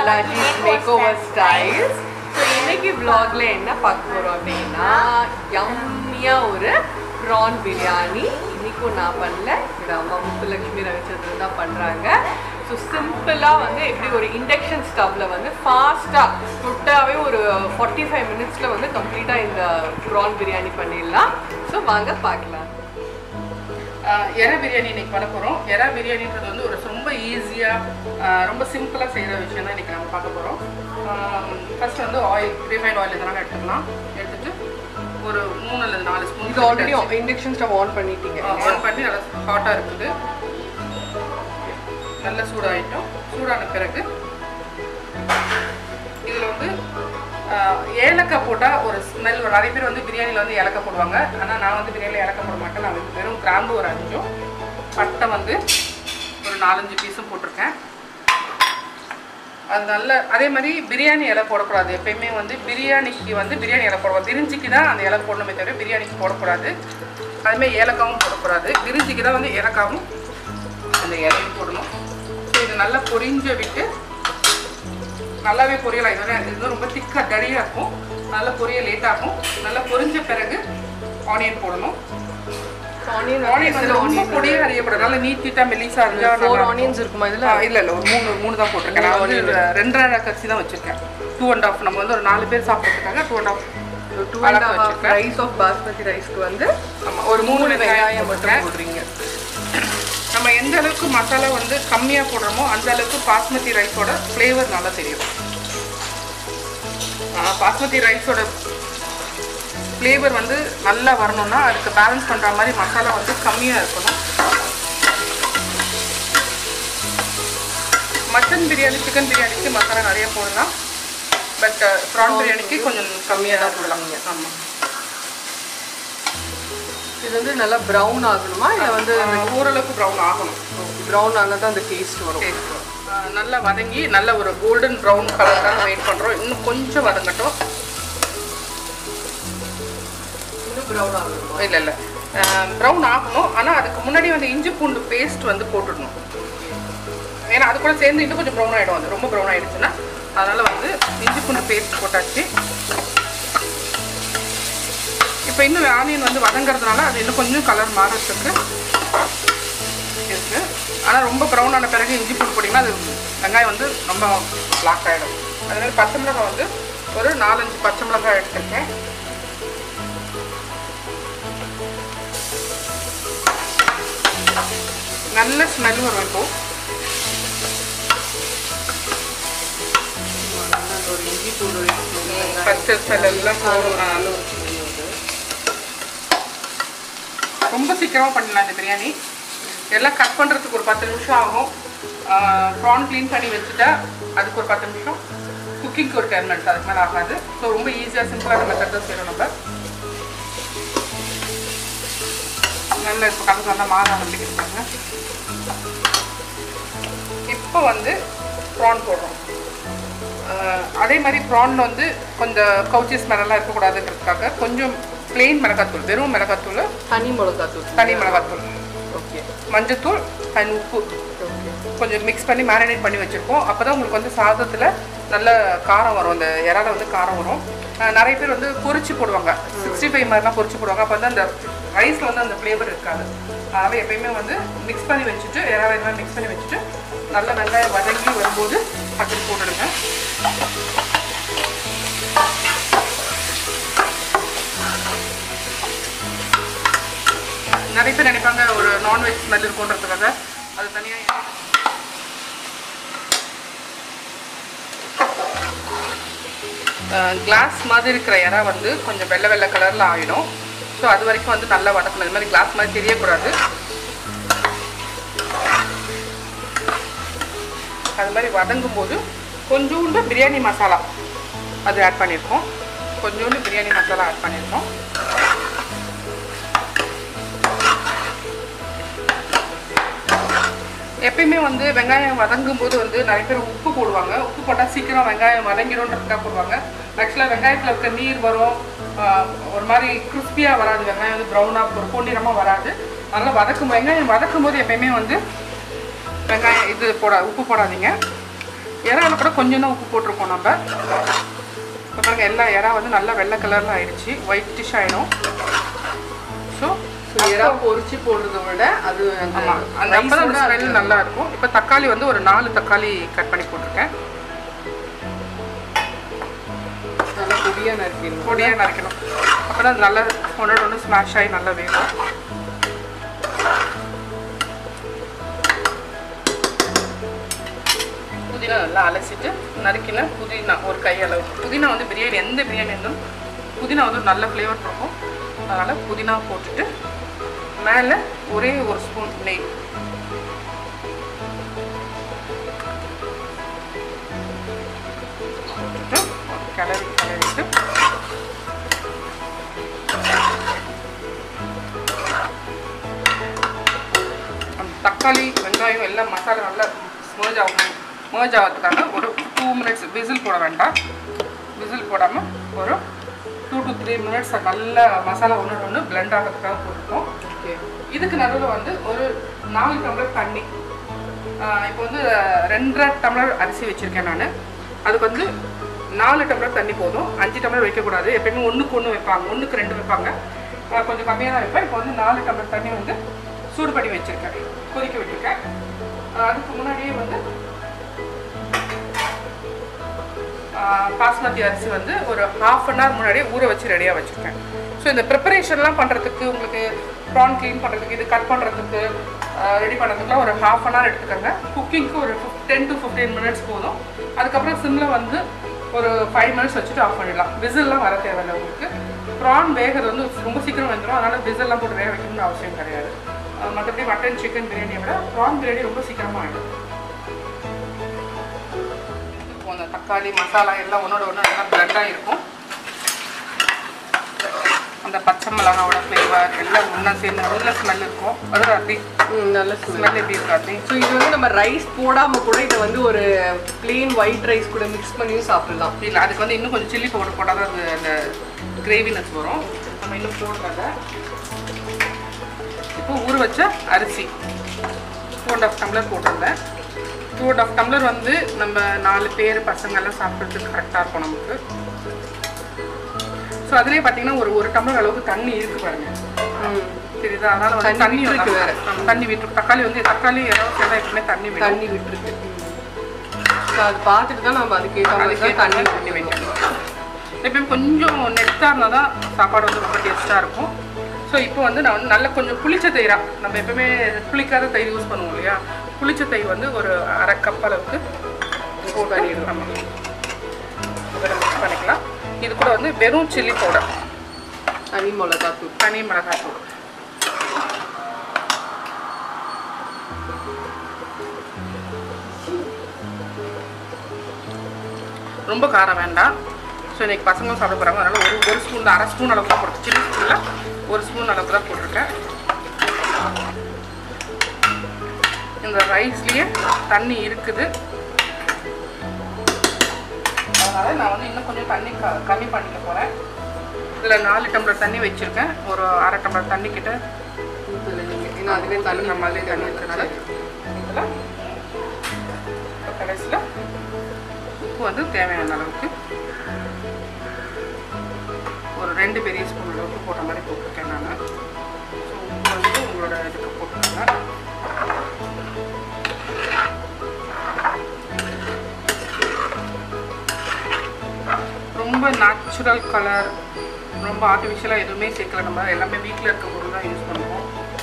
Balaji makeover styles so இன்னைக்கு vlogல என்ன பார்க்க போகிறோம் அப்படின்னா யம்மியாக ஒரு ப்ரான் பிரியாணி இன்னைக்கும் நான் பண்ணல இது அம்மா முத்துலட்சுமி ரவிச்சந்திரன் தான் பண்ணுறாங்க ஸோ சிம்பிளாக வந்து எப்படி ஒரு இண்டக்ஷன் ஸ்டவ்வில் வந்து ஃபாஸ்ட்டாக தொட்டாவே ஒரு ஃபார்ட்டி ஃபைவ் மினிட்ஸில் வந்து கம்ப்ளீட்டாக இந்த ப்ரான் பிரியாணி பண்ணிடலாம் ஸோ வாங்க பார்க்கலாம் ஆஹ் எறா பிரியாணி இன்னைக்கு பண்ண போகிறோம் எறா பிரியாணின்றது வந்து ஒரு ரொம்ப ஈஸியாக ரொம்ப சிம்பிளாக செய்கிற விஷயம் தான் இன்னைக்கு நம்ம பார்க்க போகிறோம் ஃபர்ஸ்ட் வந்து ஆயில் ரீஃபைண்ட் ஆயில் இதெல்லாம் எடுத்துக்கலாம் எடுத்துட்டு ஒரு மூணு அல்லது நாலு ஸ்பூன் இது ஆல்ரெடி இண்டக்ஷன் ஸ்டவ் ஆன் பண்ணிட்டீங்க ஆன் பண்ணி நல்லா ஹாட்டாக இருக்குது நல்லா சூடாயிட்டோம் சூடான பிறகு இதில் வந்து ஆஹ், ஏலக்காய் போட்டால் ஒரு ஸ்மெல் வரும் நிறைய பேர் வந்து பிரியாணியில் வந்து ஏலக்காய் போடுவாங்க ஆனால் நான் வந்து பிரியாணியில் ஏலக்காய் போட மாட்டேன் நான் வந்து வெறும் கிராம்பு ஒரு அஞ்சும் பட்டை வந்து ஒரு நாலஞ்சு பீஸும் போட்டிருக்கேன் அது நல்ல அதே மாதிரி பிரியாணி இலை போடக்கூடாது எப்பயுமே வந்து பிரியாணிக்கு வந்து பிரியாணி இலை போடக்கூடாது பிரிஞ்சிக்கு தான் அந்த இலை போடணுமே தவிர பிரியாணிக்கு போடக்கூடாது அதுமாதிரி ஏலக்காவும் போடக்கூடாது பிரிஞ்சிக்கு தான் வந்து ஏலக்காவும் அந்த இலையும் போடணும் ஸோ இது நல்லா பொரிஞ்ச விட்டு நல்லாவே பொரியலாம் இது வந்து இது வந்து ரொம்ப திக்காக டரியாக இருக்கும் நல்லா பொரிய லேட்டாகும் நல்லா பொரிஞ்ச பிறகு ஆனியன் போடணும் ஆனியன் ஆனியன் வந்து ரொம்ப பொடியாக அறியக்கூடாது நல்லா நீட்டிட்டா மெலிசா இருந்தா ஃபோர் நல்லா ஆனியன்ஸ் இருக்குமா இதில் ஆ, இல்ல இல்ல ஒரு மூணு மூணு தான் போட்டிருக்கேன் நான் வந்து ஒரு ரெண்டரை கட்சி தான் வச்சிருக்கேன் டூ அண்ட் ஆஃப் நம்ம வந்து ஒரு நாலு பேர் சாப்பிட்றதுக்காக two and half two and half rice of basmati ரைஸ்க்கு வந்து ஆமா ஒரு மூணு வெங்காயம் வெங்காயம் மட்டும் போட்டிருக்கேன் போடுறீங்க நம்ம எந்த அளவுக்கு மசாலா வந்து கம்மியா போடுறோமோ அந்த அளவுக்கு பாஸ்மதி ரைஸோட ஃப்ளேவர் நல்லா தெரியும் ஆ, பாஸ்மதி ரைஸோட ஃப்ளேவர் வந்து நல்லா வரணும்னா அதுக்கு பேலன்ஸ் பண்ற மாதிரி மசாலா வந்து கம்மியா இருக்கணும் மட்டன் பிரியாணி சிக்கன் பிரியாணிக்கு மசாலா நிறைய போடலாம் பட் ப்ரான் பிரியாணிக்கு கொஞ்சம் கம்மியாக தான் போடலாம் ஆமாம் இது வந்து நல்லா ப்ரௌன் ஆகணுமா இல்லை வந்து ஓரளவுக்கு ப்ரௌன் ஆகணும் ப்ரௌன் ஆனால் தான் அந்த டேஸ்ட் வரும் டேஸ்ட் வரும். ஆஹ் நல்லா வதங்கி நல்ல ஒரு கோல்டன் ப்ரௌன் கலருக்காக வெயிட் பண்ணுறோம் இன்னும் கொஞ்சம் வதங்கட்டும் இன்னும் ப்ரௌன் ஆகணுமா இல்லை இல்லை ப்ரௌன் ஆகணும் ஆனால் அதுக்கு முன்னாடி வந்து இஞ்சி பூண்டு பேஸ்ட் வந்து போட்டுடணும் ஏன்னா அது கூட சேர்ந்து இன்னும் கொஞ்சம் ப்ரௌன் ஆகிடும் அது ரொம்ப ப்ரௌன் ஆகிடுச்சுன்னா அதனால் வந்து இஞ்சி பூண்டு பேஸ்ட் போட்டாச்சு இப்போ இன்னும் ஆனியன் வந்து வதங்குறதுனால அது இன்னும் கொஞ்சம் கலர் மாறத்துக்கு இருக்கு ஆனால் ரொம்ப ப்ரௌன் ஆன பிறகு இஞ்சி பூண்டு போட்டிங்கன்னா அது வெங்காயம் வந்து ரொம்ப பிளாக் ஆகிடும் அதனால பச்சை மிளகாய் வந்து ஒரு நாலஞ்சு பச்சை மிளகாய் எடுத்திருக்கேன் நல்ல ஸ்மெல் வரும் இப்போ ஒரு இஞ்சி பூண்டு பச்சை ஸ்மெல் எல்லாம் போகும் ஆ. ரொம்ப சீக்கிரமாக பண்ணலாம் இந்த பிரியாணி எல்லாம் கட் பண்ணுறதுக்கு ஒரு பத்து நிமிஷம் ஆகும் ப்ரான் க்ளீன் பண்ணி வச்சுட்டா அதுக்கு ஒரு பத்து நிமிஷம் குக்கிங்க்கு ஒரு டென் மினிட்ஸ் அதுக்கு மேலே ஆகாது ஸோ ரொம்ப ஈஸியாக சிம்பிளான மெத்தட் தான் செய்யணும் நம்ம நல்ல இப்போ கலந்து நல்லா மாற ஆரம்பிக்கிறாங்க இப்போ வந்து ப்ரான் போடுறோம் ஆஹ் அதே மாதிரி ப்ரான் வந்து கொஞ்சம் கவுச்சி ஸ்மெல்லாம் இருக்கக்கூடாதுங்கிறதுக்காக கொஞ்சம் plain மிளகாத்தூள் வெறும் மிளகாத்தூள் தனி மிளகாய் தூள் தனி மிளகாத்தூள் ஓகே மஞ்சத்தூள் அண்ட் உப்பு ஓகே கொஞ்சம் மிக்ஸ் பண்ணி மேரினேட் பண்ணி வச்சுருக்கோம் அப்போ தான் உங்களுக்கு வந்து சாதத்தில் நல்ல காரம் வரும் அந்த இறால வந்து காரம் வரும் ஆஹ் நிறைய பேர் வந்து பொரிச்சு போடுவாங்க சிக்ஸ்டி ஃபைவ் மாதிரிலாம் பொரிச்சு போடுவாங்க அப்போ வந்து அந்த ரைஸில் வந்து அந்த ஃப்ளேவர் இருக்காது அதனால் எப்பயுமே வந்து மிக்ஸ் பண்ணி வச்சுட்டு இறால எல்லாம் மிக்ஸ் பண்ணி வச்சுட்டு நல்ல வெங்காயம் வதங்கி வரும்போது அப்படி போட்டுடுங்க நிறைய பேர் நினைப்பாங்க ஒரு நான்வெஜ் ஸ்மெல் இருக்குன்றதுக்காக அது தனியாக கிளாஸ் மாதிரி இருக்கிற இறா வந்து கொஞ்சம் வெள்ளை வெள்ளை கலரில் ஆகிடும் ஸோ அது வரைக்கும் வந்து நல்லா வதக்கணும் இது மாதிரி கிளாஸ் மாதிரி தெரியக்கூடாது அது மாதிரி வதங்கும் போது கொஞ்சோண்டு பிரியாணி மசாலா அது ஆட் பண்ணியிருக்கோம் கொஞ்சோண்டு பிரியாணி மசாலா ஆட் பண்ணியிருக்கோம் எப்பயுமே வந்து வெங்காயம் வதங்கும் போது வந்து நிறைய பேர் உப்பு போடுவாங்க உப்பு போட்டால் சீக்கிரம் வெங்காயம் வதங்கிடும்ன்றதுக்காக போடுவாங்க ஆக்சுவலாக வெங்காயத்தில் இருக்க நீர் வரும் ஆஹ் ஒரு மாதிரி கிறிஸ்பியாக வராது வெங்காயம் வந்து ப்ரௌனாக ஒரு பொன்னிறமாக வராது அதனால் வதக்கும் வெங்காயம் வதக்கும் போது எப்பயுமே வந்து வெங்காயம் இது போட உப்பு போடாதீங்க இறால கூட கொஞ்சம் தான் உப்பு போட்டிருக்கோம் நம்ம இப்போ பாருங்க எல்லா இறா வந்து நல்லா வெள்ளை கலரில் ஆயிடுச்சு ஒயிட்டிஷ் ஆயிடும் ஸோ ஸோ எறா பொரிச்சு போடுறத விட அது அந்த ஆமாம் அந்த அப்போ தான் rice-ஓட ஸ்மெல் அது நல்லா இருக்கும் இப்போ தக்காளி வந்து ஒரு நாலு தக்காளி கட் பண்ணி போட்டிருக்கேன் நல்லா பொடியா நறுக்கிடணும் பொடியாக நறுக்கணும் அப்போ தான் நல்லா ஒன்றோட ஒன்று ஸ்மாஷ் ஆகி நல்லா வேகும் புதினா நல்லா அலசிட்டு நறுக்கின புதினா ஒரு கை அளவு புதினா வந்து பிரியாணி எந்த பிரியாணி இருந்தாலும் புதினா வந்து ஒரு நல்ல ஃப்ளேவர் இருக்கும் அதனால் புதினா போட்டுட்டு மேலே ஒரே ஒரு ஸ்பூன் நெய் போட்டுட்டு ஒரு கிளறி கிளறிட்டு அந்த தக்காளி வெங்காயம் எல்லாம் மசாலா நல்லா merge ஆகும் merge ஆகிறதுக்காக ஒரு டூ மினிட்ஸ் விசில் போட வேண்டாம் விசில் போடாமல் ஒரு டூ டு த்ரீ மினிட்ஸ் நல்லா மசாலா ஒன்று ஒன்று blend ஆகிறதுக்காக போட்டுருக்கோம் ஓகே இதுக்கு நடுவில் வந்து ஒரு நாலு டம்ளர் தண்ணி ஆஹ் இப்போ வந்து ரெண்டரை டம்ளர் அரிசி வச்சுருக்கேன் நான் அதுக்கு வந்து நாலு டம்ளர் தண்ணி போதும் அஞ்சு டம்ளர் வைக்கக்கூடாது எப்பயுமே ஒன்றுக்கு ஒன்று வைப்பாங்க ஒன்றுக்கு ரெண்டு வைப்பாங்க ஆஹ் கொஞ்சம் கம்மியாக தான் வைப்பேன் இப்போ வந்து நாலு டம்ளர் தண்ணி வந்து சூடு பண்ணி வச்சுருக்கேன் கொதிக்க விட்டுருக்கேன் ஆஹ் அதுக்கு முன்னாடியே வந்து ஆஹ் பாஸ்மதி அரிசி வந்து ஒரு ஹாஃப் அன் ஹவர் முன்னாடியே ஊற வச்சு ரெடியாக வச்சுருக்கேன் ஸோ இந்த ப்ரிப்பரேஷன்லாம் பண்ணுறதுக்கு உங்களுக்கு ப்ரான் க்ளீன் பண்ணுறதுக்கு இது கட் பண்ணுறதுக்கு ரெடி பண்ணுறதுக்குலாம் ஒரு ஹாஃப் அன் ஹவர் எடுத்துக்கோங்க குக்கிங்க்கு ஒரு டென் டு ஃபிஃப்டீன் மினிட்ஸ் போதும் அதுக்கப்புறம் சிம்மில் வந்து ஒரு ஃபைவ் மினிட்ஸ் வச்சுட்டு ஆஃப் பண்ணிடலாம் விசில்லாம் வர தேவையில்லை உங்களுக்கு ப்ரான் வேகிறது வந்து ரொம்ப சீக்கிரம் வந்துடும் அதனால் விசில்லாம் போட்டு வேக வைக்கணும்னு அவசியம் கிடையாது அஹ் மற்றபடி மட்டன் சிக்கன் பிரியாணியை விட ப்ரான் பிரியாணி ரொம்ப சீக்கிரமாக ஆகிடும் இப்போ அந்த தக்காளி மசாலா எல்லாம் ஒன்றோட ஒன்று எல்லாம் பிளண்டாக இருக்கும் அந்த பச்சை மிளகாவோட ஃப்ளேவர் எல்லாம் ஒன்றா சேர்ந்து நல்ல ஸ்மெல் இருக்கும் அது அப்படி ம் நல்ல ஸ்மெல் ஸ்மெல் எப்படி இருக்கு அப்படி ஸோ இது வந்து நம்ம ரைஸ் போடாம கூட இதை வந்து ஒரு plain ஒயிட் ரைஸ் கூட மிக்ஸ் பண்ணியும் சாப்பிடலாம் இல்லை அதுக்கு வந்து இன்னும் கொஞ்சம் சில்லி பவுடர் போட்டால் தான் அது அந்த கிரேவினஸ் வரும் நம்ம இன்னும் போடுறத இப்போ ஊற வச்ச அரிசி டூ அண்ட் ஆஃப் டம்ளர் போட்டிருந்தேன் டூ அண்ட் ஆஃப் டம்ளர் வந்து நம்ம நாலு பேர் பசங்கள்லாம் சாப்பிட்றதுக்கு கரெக்டாக இருக்கும் நமக்கு ஸோ அதுலேயே பார்த்தீங்கன்னா ஒரு ஒரு டம்ளர் அளவுக்கு தண்ணி இருக்கு பாருங்க ம் தெரியுதா அதனால வந்து தண்ணி தண்ணி விட்டுருக்கு வந்து- வேற. ஆமா, தண்ணி விட்டு தக்காளி வந்து தக்காளி ஏதாவது சேர்ந்தா எப்பவுமே தண்ணி விடும் தண்ணி விட்டுருக்கு ஸோ அது பார்த்துட்டு தான் நம்ம அதுக்கேற்ற மாதிரி அதுக்கே தான் தண்ணி தண்ணி தண்ணி வைக்கணும் வைக்கணும் எப்பயும் கொஞ்சம் நெத்தாக இருந்தால் தான் சாப்பாடு வந்து ரொம்ப டேஸ்ட்டாக இருக்கும் ஸோ இப்போ வந்து நான் வந்து நல்ல கொஞ்சம் புளிச்ச தயிரா நம்ம எப்பவுமே புளிக்காத தயிர் யூஸ் பண்ணுவோம் இல்லையா புளிச்ச தயிர் வந்து ஒரு அரை கப் அளவுக்கு போட்டு பண்ணிடலாம் இதில் மிக்ஸ் பண்ணிக்கலாம் இது கூட வந்து வெறும் சில்லி பவுடர் தனி மிளகா தூள் தனி மிளகாய் தூள் ரொம்ப காரம் வேண்டாம் ஸோ இன்னைக்கு பசங்களும் சாப்பிட போகிறாங்க அதனால் ஒரு ஒரு ஸ்பூன் அரை ஸ்பூன் அளவுக்கு தான் போட்டு சில்லி ஸ்பூனில் ஒரு ஸ்பூன் அளவுக்கு தான் போட்டிருக்கேன் இந்த ரைஸ்லேயே தண்ணி இருக்குது அதனால் நான் வந்து இன்னும் கொஞ்சம் தண்ணி க கம்மி பண்ணிக்க போகிறேன் இதில் நாலு டம்ளர் தண்ணி வச்சுருக்கேன் ஒரு அரை டம்ளர் தண்ணி கிட்ட ஊற்றுல நீங்கள் ஏன்னா அதுவே தண்ணி நம்ம அதிலே தண்ணி இருக்கிறனால இதில் இப்போ கடைசியில் உப்பு வந்து தேவையான அளவுக்கு ஒரு ரெண்டு பெரிய ஸ்பூன் அளவுக்கு போட்ட மாதிரி போட்டிருக்கேன் நான் ஸோ உப்பு வந்து உங்களோட இதுக்கு போட்டுருங்க ரொம்ப நேச்சுரல் கலர் ரொம்ப ஆர்டிஃபிஷியலாக எதுவுமே சேர்க்கல நம்ம எல்லாமே வீட்டில் இருக்க பொருள் தான் யூஸ் பண்ணுவோம்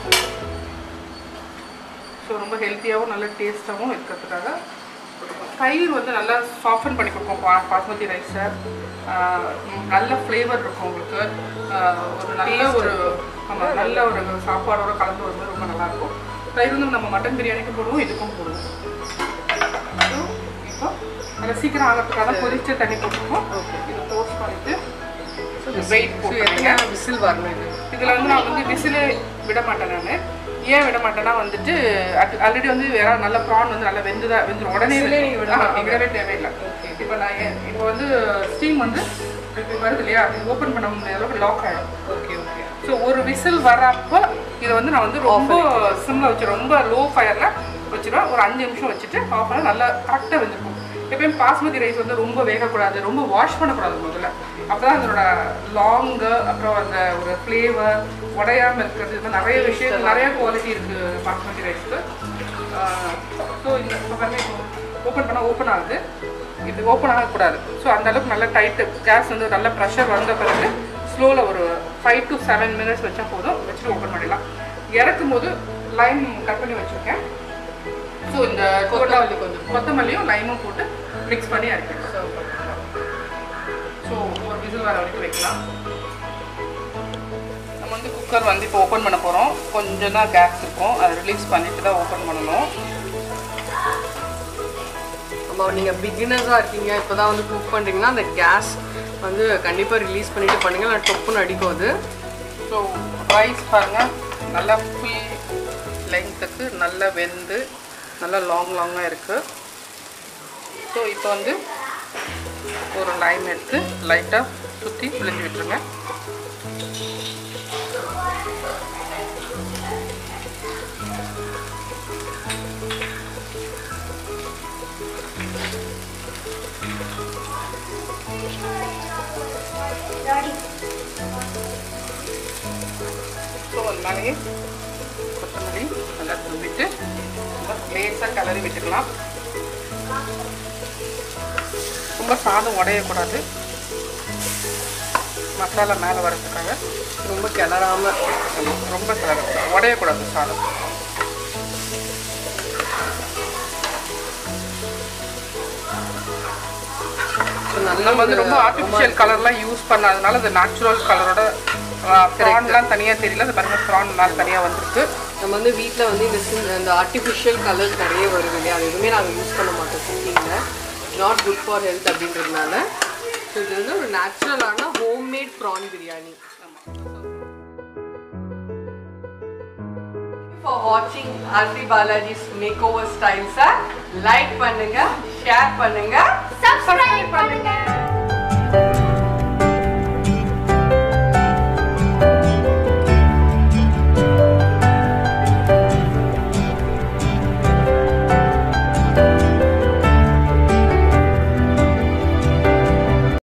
ஸோ ரொம்ப ஹெல்த்தியாகவும் நல்ல டேஸ்ட்டாகவும் இருக்கிறதுக்காக தயிர் வந்து நல்லா சாஃபன் பண்ணி கொடுக்கும் பா பாஸ்மதி ரைஸை நல்ல ஃப்ளேவர் இருக்கும் உங்களுக்கு ஆஹ் ஒரு நல்ல ஒரு ஆமாம் நல்ல ஒரு சாப்பாடோட கலந்து வரும்போது ரொம்ப நல்லாயிருக்கும் தயிர் வந்து நம்ம மட்டன் பிரியாணிக்கும் போடுவோம் இதுக்கும் போடுவோம் So, இப்போ அதை சீக்கிரம் ஆகிறதுக்காக கொதிச்ச தண்ணி போட்டுருக்கோம் இதை போஸ்ட் பண்ணிட்டு வெயிட் ஸோ போட்டுருங்க எத்தனை விசில் வரணும் இது இதில் வந்து நான் வந்து விசிலே விட மாட்டேன் நான் ஏன் விட மாட்டேன்னா வந்துட்டு ஆல்ரெடி வந்து வேற நல்ல ப்ரான் வந்து நல்லா வெந்து தான் வெந்துடும் உடனே விசிலே நீங்க விட ஆமா, மாட்டீங்க. விடவே தேவையில்லை இப்போ நான் ஏன் இப்போ வந்து ஸ்டீம் வந்து இப்போ வருது இல்லையா இது ஓப்பன் பண்ண முடியாத அளவுக்கு லாக் ஆகிடும் ஓகே ஓகே ஸோ ஒரு விசில் வரப்போ இதை வந்து நான் வந்து ரொம்ப சிம்மில் வச்சு ரொம்ப லோ ஃபயரில் வச்சுருவேன் ஒரு அஞ்சு நிமிஷம் வச்சுட்டு ஆஃப் பண்ண நல்லா கரெக்டாக வெந்திருக்கும் எப்பயும் பாஸ்மதி ரைஸ் வந்து ரொம்ப வேகக்கூடாது ரொம்ப வாஷ் பண்ணக்கூடாது முதல்ல அப்போ தான் அதோட லாங்கு அப்புறம் அந்த ஒரு ஃப்ளேவர் உடையாமல் இருக்கிறது இது மாதிரி நிறைய விஷயம் நிறைய குவாலிட்டி இருக்குது பாஸ்மதி ரைஸ்க்கு ஸோ இந்த இப்போ பாருங்க இப்போ ஓப்பன் பண்ணால் ஓப்பன் ஆகுது இது ஓப்பன் ஆகக்கூடாது ஸோ அந்த அளவுக்கு நல்ல டைட்டு கேஸ் வந்து நல்ல ப்ரெஷர் வந்த பிறகு ஸ்லோவில் ஒரு ஃபைவ் டு செவன் மினிட்ஸ் வச்சா போதும் வச்சுட்டு ஓப்பன் பண்ணிடலாம் இறக்கும் போது லைம் கட் பண்ணி வச்சுருக்கேன் ஸோ இந்த கொத்தமல்லி கொஞ்சம் கொத்தமல்லியும் லைமும் போட்டு மிக்ஸ் பண்ணி அரைக்கணும் ஸோ ஒரு விசில் வர வரைக்கும் வைக்கலாம் நம்ம வந்து குக்கர் வந்து இப்போ ஓப்பன் பண்ண போகிறோம் கொஞ்சம் தான் கேஸ் இருக்கும் அதை ரிலீஸ் பண்ணிட்டு தான் ஓப்பன் பண்ணணும் ஆமா நீங்க பிகினர்ஸாக இருக்கீங்க இப்போதான் வந்து குக் பண்றீங்கன்னா அந்த கேஸ் வந்து கண்டிப்பா ரிலீஸ் பண்ணிட்டு பண்ணுங்க இல்லை டொப்புன்னு அடிக்கும் அது ஸோ ரைஸ் பாருங்கள் நல்லா ஃபுல் லெங்க்த்துக்கு நல்லா வெந்து நல்லா லாங் லாங்காக இருக்குது ஸோ இப்போ வந்து ஒரு லைம் எடுத்து லைட்டாக சுற்றி பிழிஞ்சு விட்டுருங்க ஸோ அது மேலேயே கொத்தமல்லி நல்லா தூவிட்டு லேசாக கிளறி விட்டுக்கலாம் ரொம்ப சாதம் உடையக்கூடாது மசாலா மேலே வரதுக்காக ரொம்ப கிளறாம ரொம்ப கிளற உடையக்கூடாது சாதம் நல்ல நம்ம வந்து ரொம்ப ஆர்டிஃபிஷியல் கலர்லாம் யூஸ் பண்ணாதனால அது நேச்சுரல் கலரோட ப்ரான்லாம் தனியாக தெரியல அது பாருங்க ப்ரான் மேலே தனியாக வந்திருக்கு நம்ம வந்து வீட்டில் வந்து இந்த சிம் இந்த ஆர்டிஃபிஷியல் கலர்ஸ் நிறைய வருது இல்லையா அது எதுவுமே நாங்கள் யூஸ் பண்ண மாட்டோம் குக்கிங்கில் நாட் குட் ஃபார் ஹெல்த் அப்படின்றதுனால ஸோ இது வந்து ஒரு நேச்சுரலான ஹோம்மேட் ப்ரான் பிரியாணி ஃபார் வாட்சிங் ஆர்டி பாலாஜிஸ் மேக் ஓவர் ஸ்டைல்ஸை லைக் பண்ணுங்க ஷேர் பண்ணுங்க சப்ஸ்கிரைப் பண்ணுங்க